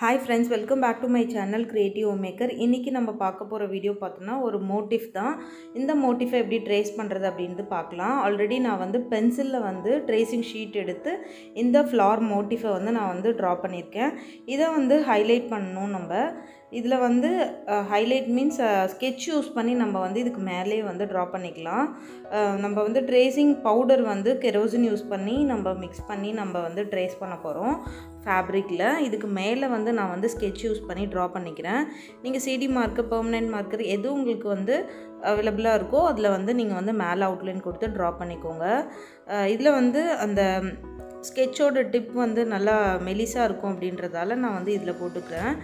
hi friends welcome back to my channel creative maker இன்றைக்கி நம்ம பார்க்க போகிற வீடியோ பார்த்தோன்னா ஒரு மோட்டிவ் தான் இந்த மோட்டிஃபை எப்படி ட்ரேஸ் பண்ணுறது அப்படின்ட்டு பார்க்கலாம் ஆல்ரெடி நான் வந்து பென்சிலில் வந்து ட்ரேசிங் ஷீட் எடுத்து இந்த ஃப்ளார் மோட்டிஃபை வந்து நான் வந்து ட்ரா பண்ணியிருக்கேன் இதை வந்து ஹைலைட் பண்ணணும் நம்ம இதில் வந்து ஹைலைட் மீன்ஸ் ஸ்கெட்ச் யூஸ் பண்ணி நம்ம வந்து இதுக்கு மேலேயே வந்து ட்ரா பண்ணிக்கலாம் அஹ், நம்ம வந்து ட்ரேசிங் பவுடர் வந்து கெரோசின் யூஸ் பண்ணி நம்ம மிக்ஸ் பண்ணி நம்ம வந்து ட்ரேஸ் பண்ண போகிறோம் ஃபேப்ரிக்கில் இதுக்கு மேலே வந்து நான் வந்து ஸ்கெட்ச் யூஸ் பண்ணி ட்ரா பண்ணிக்கிறேன் நீங்கள் சிடி மார்க்கர் பெர்மனெண்ட் மார்க்கர் எது உங்களுக்கு வந்து அவைலபிளாக இருக்கோ அதில் வந்து நீங்கள் வந்து மேலே அவுட்லைன் கொடுத்து ட்ரா பண்ணிக்கோங்க இதில் வந்து அந்த ஸ்கெட்சோட டிப் வந்து நல்லா மெலிசாக இருக்கும் அப்படின்றதால நான் வந்து இதில் போட்டுக்கிறேன்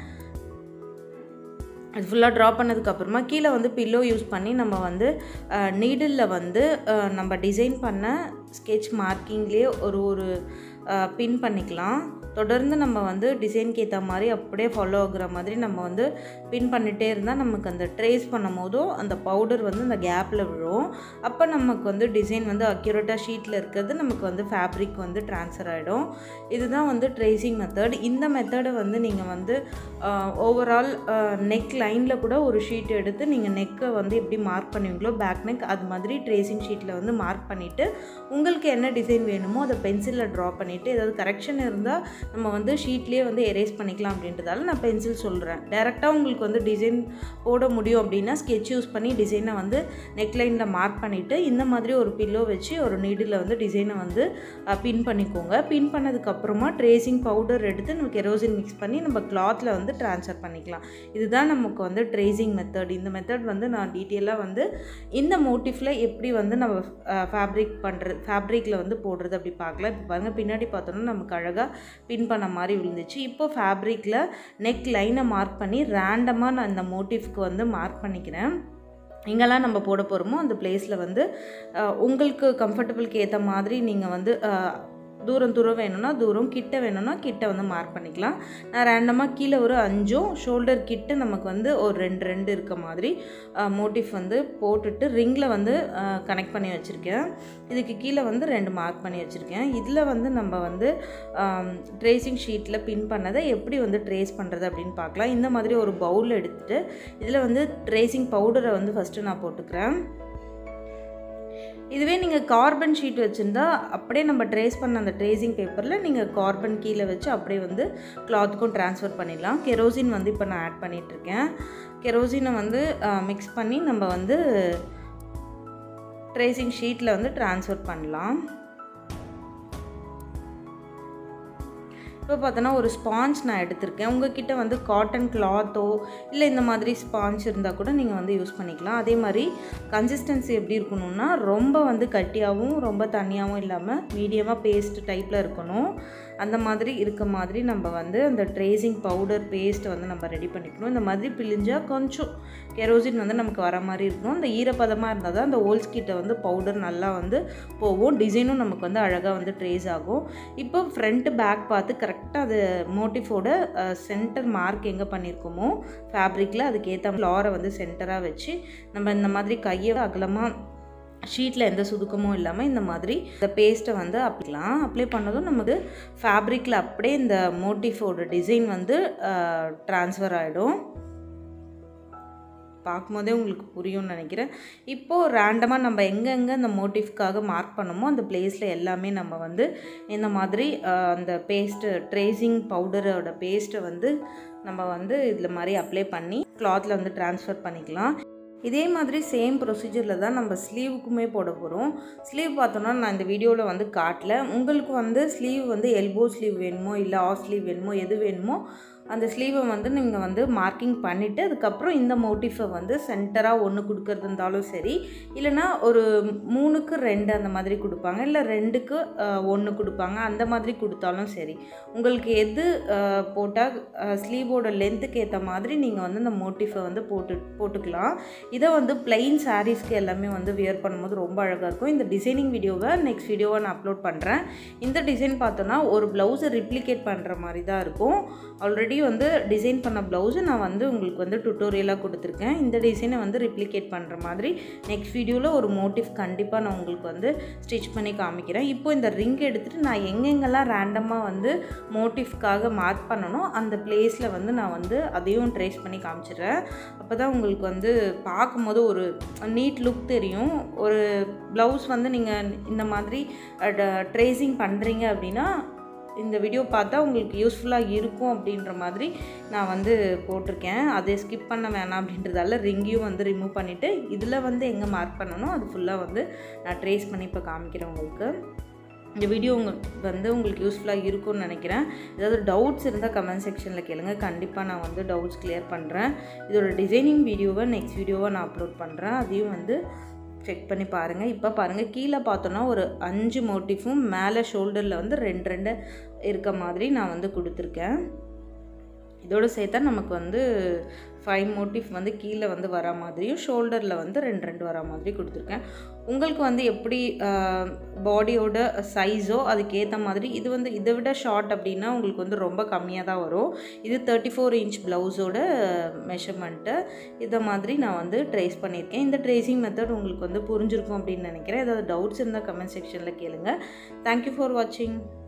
அது ஃபுல்லாக ட்ரா பண்ணதுக்கப்புறமா கீழே வந்து பில்லோ யூஸ் பண்ணி நம்ம வந்து நீடிலில் வந்து அஹ், நம்ம டிசைன் பண்ண ஸ்கெட்ச் மார்க்கிங்லேயே ஒரு ஒரு பின் பண்ணிக்கலாம் தொடர்ந்து நம்ம வந்து டிசைனுக்கு ஏற்ற மாதிரி அப்படியே ஃபாலோ ஆகுற மாதிரி நம்ம வந்து பின் பண்ணிகிட்டே இருந்தால் நமக்கு அந்த ட்ரேஸ் பண்ணும் போதும் அந்த பவுடர் வந்து அந்த கேப்பில் விழும் அப்போ நமக்கு வந்து டிசைன் வந்து அக்யூரேட்டாக ஷீட்டில் இருக்கிறது நமக்கு வந்து ஃபேப்ரிக் வந்து ட்ரான்ஸ்ஃபர் ஆகிடும் இதுதான் வந்து ட்ரேசிங் மெத்தட் இந்த மெத்தடை வந்து நீங்கள் வந்து ஓவரால் நெக் லைனில் கூட ஒரு ஷீட் எடுத்து நீங்கள் நெக்கை வந்து எப்படி மார்க் பண்ணுவீங்களோ பேக் நெக் அது மாதிரி ட்ரேசிங் ஷீட்டில் வந்து மார்க் பண்ணிவிட்டு உங்களுக்கு என்ன டிசைன் வேணுமோ அதை பென்சிலில் ட்ரா பண்ணிவிட்டு ஏதாவது கரெக்ஷன் இருந்தால் நம்ம வந்து ஷீட்லேயே வந்து எரேஸ் பண்ணிக்கலாம் அப்படின்றதால நான் பென்சில் சொல்கிறேன் டேரெக்டாக உங்களுக்கு வந்து டிசைன் போட முடியும் அப்படின்னா ஸ்கெட்ச் யூஸ் பண்ணி டிசைனை வந்து நெக்லைனில் மார்க் பண்ணிவிட்டு இந்த மாதிரி ஒரு பில்லோ வச்சு ஒரு நீடில் வந்து டிசைனை வந்து பின் பண்ணிக்கோங்க பின் பண்ணதுக்கப்புறமா ட்ரேசிங் பவுடர் எடுத்து நம்ம கெரோசின் மிக்ஸ் பண்ணி நம்ம கிளாத்தில் வந்து ட்ரான்ஸ்ஃபர் பண்ணிக்கலாம் இதுதான் நமக்கு வந்து ட்ரேசிங் மெத்தட் இந்த மெத்தட் வந்து நான் டீட்டெயிலாக வந்து இந்த மோட்டிஃபில் எப்படி வந்து நம்ம ஃபேப்ரிக் பண்ணுறது ஃபேப்ரிக்கில் வந்து போடுறது அப்படி பார்க்கலாம் இப்போ பாருங்கள் பின்னாடி பார்த்தோன்னா நமக்கு அழகாக பின் பண்ண மாதிரி விழுந்துச்சு இப்போ ஃபேப்ரிக்கில் நெக் லைனை மார்க் பண்ணி ரேண்டமாக நான் இந்த மோட்டிஃப்க்கு வந்து மார்க் பண்ணிக்கிறேன் எங்கெல்லாம் நம்ம போட போகிறோமோ அந்த பிளேஸில் வந்து அஹ், உங்களுக்கு கம்ஃபர்டபுளுக்கு ஏற்ற மாதிரி நீங்கள் வந்து அஹ், தூரம் தூரம் வேணும்னா தூரம் கிட்ட வேணும்னா கிட்ட வந்து மார்க் பண்ணிக்கலாம் நான் ரேண்டமாக கீழே ஒரு அஞ்சும் ஷோல்டர் கிட்ட நமக்கு வந்து ஒரு ரெண்டு ரெண்டு இருக்க மாதிரி மோட்டிஃப் வந்து போட்டுட்டு ரிங்கில் வந்து கனெக்ட் பண்ணி வச்சுருக்கேன் இதுக்கு கீழே வந்து ரெண்டு மார்க் பண்ணி வச்சுருக்கேன் இதில் வந்து நம்ம வந்து ட்ரேசிங் ஷீட்டில் பின் பண்ணதை எப்படி வந்து ட்ரேஸ் பண்ணுறது அப்படின்னு பார்க்கலாம் இந்த மாதிரி ஒரு பவுல் எடுத்துகிட்டு இதில் வந்து ட்ரேசிங் பவுடரை வந்து ஃபஸ்ட்டு நான் போட்டுக்கிறேன் இதுவே நீங்கள் கார்பன் ஷீட் வச்சுருந்தா அப்படியே நம்ம ட்ரேஸ் பண்ண அந்த ட்ரேசிங் பேப்பரில் நீங்கள் கார்பன் கீழே வச்சு அப்படியே வந்து கிளாத்துக்கும் ட்ரான்ஸ்ஃபர் பண்ணிடலாம் கெரோசின் வந்து இப்போ நான் ஆட் பண்ணிகிட்ருக்கேன் கெரோசினை வந்து மிக்ஸ் பண்ணி நம்ம வந்து ட்ரேசிங் ஷீட்டில் வந்து ட்ரான்ஸ்ஃபர் பண்ணலாம் இப்போ பார்த்தோன்னா ஒரு ஸ்பாஞ்ச் நான் எடுத்திருக்கேன் உங்ககிட்ட வந்து காட்டன் கிளாத்தோ இல்லை இந்த மாதிரி ஸ்பாஞ்ச் இருந்தால் கூட நீங்கள் வந்து யூஸ் பண்ணிக்கலாம் அதே மாதிரி கன்சிஸ்டன்சி எப்படி இருக்கணும்னா ரொம்ப வந்து கட்டியாகவும் ரொம்ப தண்ணியாகவும் இல்லாமல் மீடியமாக பேஸ்ட் டைப்பில் இருக்கணும் அந்த மாதிரி இருக்க மாதிரி நம்ம வந்து அந்த ட்ரேசிங் பவுடர் பேஸ்ட்டை வந்து நம்ம ரெடி பண்ணிக்கணும் இந்த மாதிரி பிழிஞ்சால் கொஞ்சம் கெரோசின் வந்து நமக்கு வர மாதிரி இருக்கணும் அந்த ஈரப்பதமாக இருந்தால் தான் அந்த ஹோல்ஸ் கிட்ட வந்து பவுடர் நல்லா வந்து போகும் டிசைனும் நமக்கு வந்து அழகாக வந்து ட்ரேஸ் ஆகும் இப்போ ஃப்ரண்ட் பேக் பார்த்து கரெக்டாக அது மோட்டிஃபோட சென்டர் மார்க் எங்கே பண்ணியிருக்கோமோ ஃபேப்ரிக்கில் அதுக்கேற்ற ஃப்ளாரை வந்து சென்டராக வச்சு நம்ம இந்த மாதிரி கையை அகலமாக ஷீட்டில் எந்த சுதுக்கமும் இல்லாமல் இந்த மாதிரி இந்த பேஸ்ட்டை வந்து அப்ளிக்கலாம் அப்ளை பண்ணதும் நமக்கு ஃபேப்ரிக்கில் அப்படியே இந்த மோட்டிஃபோட டிசைன் வந்து ட்ரான்ஸ்ஃபர் ஆகிடும் பார்க்கும்போதே உங்களுக்கு புரியும்னு நினைக்கிறேன் இப்போது ரேண்டமாக நம்ம எங்கெங்கே அந்த மோட்டிஃப்காக மார்க் பண்ணமோ அந்த பிளேஸில் எல்லாமே நம்ம வந்து இந்த மாதிரி அஹ், அந்த பேஸ்ட்டு ட்ரேசிங் பவுடரோட பேஸ்ட்டை வந்து நம்ம வந்து இதில் மாதிரி அப்ளை பண்ணி கிளாத்தில் வந்து ட்ரான்ஸ்ஃபர் பண்ணிக்கலாம் இதே மாதிரி சேம் ப்ரொசீஜரில் தான் நம்ம ஸ்லீவுக்குமே போட போகிறோம் ஸ்லீவ் பார்த்தோன்னா நான் இந்த வீடியோவில் வந்து காட்டல உங்களுக்கு வந்து ஸ்லீவ் வந்து எல்போ ஸ்லீவ் வேணுமோ இல்லை ஆஃப் ஸ்லீவ் வேணுமோ எது வேணுமோ அந்த ஸ்லீவை வந்து நீங்கள் வந்து மார்க்கிங் பண்ணிவிட்டு அதுக்கப்புறம் இந்த மோட்டிஃபை வந்து சென்டராக ஒன்று கொடுக்கறது இருந்தாலும் சரி இல்லைனா ஒரு மூணுக்கு ரெண்டு அந்த மாதிரி கொடுப்பாங்க இல்லை ரெண்டுக்கு ஒன்று கொடுப்பாங்க அந்த மாதிரி கொடுத்தாலும் சரி உங்களுக்கு எது போட்டால் ஸ்லீவோட லென்த்துக்கு ஏற்ற மாதிரி நீங்கள் வந்து இந்த மோட்டிஃபை வந்து போட்டு போட்டுக்கலாம் இதை வந்து பிளெயின் சாரீஸ்க்கு எல்லாமே வந்து வியர் பண்ணும்போது ரொம்ப அழகாக இருக்கும் இந்த டிசைனிங் வீடியோவை நெக்ஸ்ட் வீடியோவை நான் அப்லோட் பண்ணுறேன் இந்த டிசைன் பார்த்தோன்னா ஒரு ப்ளவுஸை ரிப்ளிகேட் பண்ணுற மாதிரி தான் இருக்கும் ஆல்ரெடி வந்து டிசைன் பண்ண ப்ளவுஸை நான் வந்து உங்களுக்கு வந்து டுட்டோரியலாக கொடுத்துருக்கேன் இந்த டிசைனை வந்து ரிப்ளிகேட் பண்ணுற மாதிரி நெக்ஸ்ட் வீடியோவில் ஒரு மோட்டிவ் கண்டிப்பாக நான் உங்களுக்கு வந்து ஸ்டிச் பண்ணி காமிக்கிறேன் இப்போ இந்த ரிங் எடுத்துகிட்டு நான் எங்கெங்கெல்லாம் ரேண்டமாக வந்து மோட்டிவ்க்காக மார்க் பண்ணணும் அந்த பிளேஸில் வந்து நான் வந்து அதையும் ட்ரேஸ் பண்ணி காமிச்சிடுறேன் அப்போ தான் உங்களுக்கு வந்து பார்க்கும்போது ஒரு நீட் லுக் தெரியும் ஒரு ப்ளவுஸ் வந்து நீங்கள் இந்த மாதிரி ட்ரேசிங் பண்ணுறீங்க அப்படின்னா இந்த வீடியோ பார்த்தா உங்களுக்கு யூஸ்ஃபுல்லாக இருக்கும் அப்படின்ற மாதிரி நான் வந்து போட்டிருக்கேன் அதை ஸ்கிப் பண்ண வேணாம் அப்படின்றதால ரிங்கையும் வந்து ரிமூவ் பண்ணிவிட்டு இதில் வந்து எங்கே மார்க் பண்ணணும் அது ஃபுல்லாக வந்து நான் ட்ரேஸ் பண்ணி இப்போ காமிக்கிறேன் உங்களுக்கு இந்த வீடியோ உங்களுக்கு வந்து உங்களுக்கு யூஸ்ஃபுல்லாக இருக்கும்னு நினைக்கிறேன் ஏதாவது டவுட்ஸ் இருந்தால் கமெண்ட் செக்ஷனில் கேளுங்க கண்டிப்பாக நான் வந்து டவுட்ஸ் கிளியர் பண்ணுறேன் இதோட டிசைனிங் வீடியோவை நெக்ஸ்ட் வீடியோவை நான் அப்லோட் பண்ணுறேன் அதையும் வந்து செக் பண்ணி பாருங்கள் இப்போ பாருங்கள் கீழே பார்த்தோன்னா ஒரு அஞ்சு மோட்டிஃபும் மேலே ஷோல்டரில் வந்து ரெண்டு ரெண்டு இருக்க மாதிரி நான் வந்து கொடுத்துருக்கேன் இதோடு சேர்த்தா நமக்கு வந்து ஃபைவ் மோட்டிவ் வந்து கீழே வந்து வர மாதிரியும் ஷோல்டரில் வந்து ரெண்டு ரெண்டு வர மாதிரி கொடுத்துருக்கேன் உங்களுக்கு வந்து எப்படி பாடியோட சைஸோ அதுக்கேற்ற மாதிரி இது வந்து இதை விட ஷார்ட் அப்படின்னா உங்களுக்கு வந்து ரொம்ப கம்மியாக தான் வரும் இது தேர்ட்டி ஃபோர் இன்ச் ப்ளவுஸோட மெஷர்மெண்ட்டு இதை மாதிரி நான் வந்து ட்ரேஸ் பண்ணியிருக்கேன் இந்த ட்ரேசிங் மெத்தட் உங்களுக்கு வந்து புரிஞ்சிருக்கும் அப்படின்னு நினைக்கிறேன் ஏதாவது டவுட்ஸ் இருந்தால் கமெண்ட் செக்ஷனில் கேளுங்கள் தேங்க்யூ ஃபார் வாட்சிங்